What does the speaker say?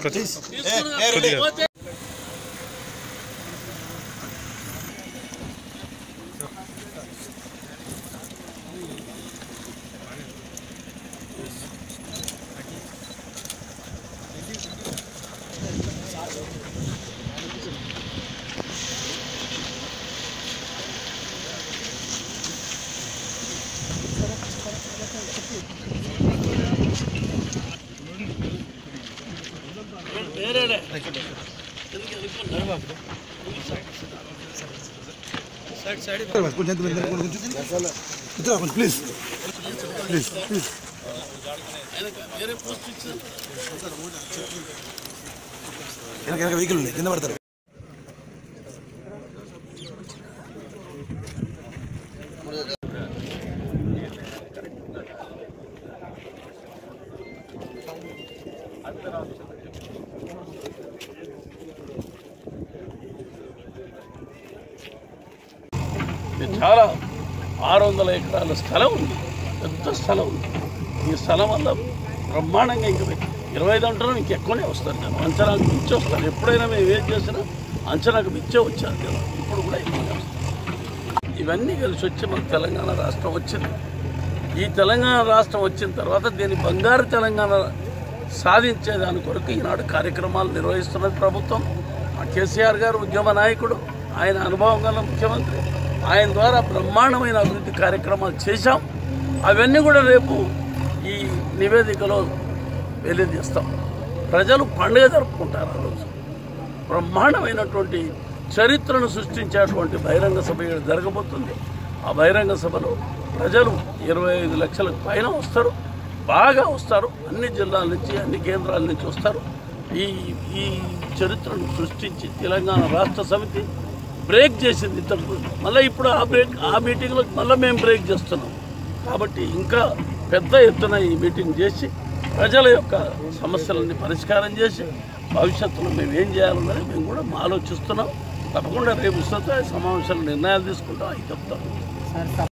కొంచెం కొంచెం please please please వెనక వెనక వెహికల్ ఉన్నాయి కింద పడతారు ఇది చాలా ఆరు వందల ఎకరాల స్థలం ఉంది పెద్ద స్థలం ఉంది ఈ స్థలం వల్ల బ్రహ్మాండంగా ఇంక ఇరవై ఐదు అంటున్నాం ఇంక ఎక్కువనే వస్తారు నేను అంచనాకు మించి వస్తారు ఎప్పుడైనా మేము ఏం చేసినా అంచనాకు మించే వచ్చారు నేను ఇప్పుడు కూడా ఎక్కువనే వస్తారు ఇవన్నీ కలిసి వచ్చి మన తెలంగాణ రాష్ట్రం వచ్చింది ఈ తెలంగాణ రాష్ట్రం వచ్చిన తర్వాత దీని బంగారు తెలంగాణ సాధించే దాని కొరకు ఈనాడు కార్యక్రమాలు నిర్వహిస్తున్నది ప్రభుత్వం మా కేసీఆర్ గారు ఉద్యమ నాయకుడు ఆయన అనుభవం గల ముఖ్యమంత్రి ఆయన ద్వారా బ్రహ్మాండమైన అభివృద్ధి కార్యక్రమాలు చేశాం అవన్నీ కూడా రేపు ఈ నివేదికలో వెలిదిస్తాం ప్రజలు పండుగ జరుపుకుంటారు ఆ రోజు బ్రహ్మాండమైనటువంటి చరిత్రను సృష్టించేటువంటి బహిరంగ సభ ఇక్కడ జరగబోతుంది ఆ బహిరంగ సభలో ప్రజలు ఇరవై ఐదు లక్షలకు పైన వస్తారు బాగా వస్తారు అన్ని జిల్లాల నుంచి అన్ని కేంద్రాల నుంచి వస్తారు ఈ ఈ చరిత్రను సృష్టించి తెలంగాణ రాష్ట్ర సమితి బ్రేక్ చేసింది ఇంతకు మళ్ళీ ఇప్పుడు ఆ బ్రేక్ ఆ మీటింగ్లో మళ్ళీ మేము బ్రేక్ చేస్తున్నాం కాబట్టి ఇంకా పెద్ద ఎత్తున ఈ మీటింగ్ చేసి ప్రజల యొక్క సమస్యలన్నీ పరిష్కారం చేసి భవిష్యత్తులో మేము ఏం చేయాలన్నది మేము కూడా ఆలోచిస్తున్నాం తప్పకుండా రేపు విస్తృత సమావేశాలు నిర్ణయాలు తీసుకుంటాం అవి చెప్తాం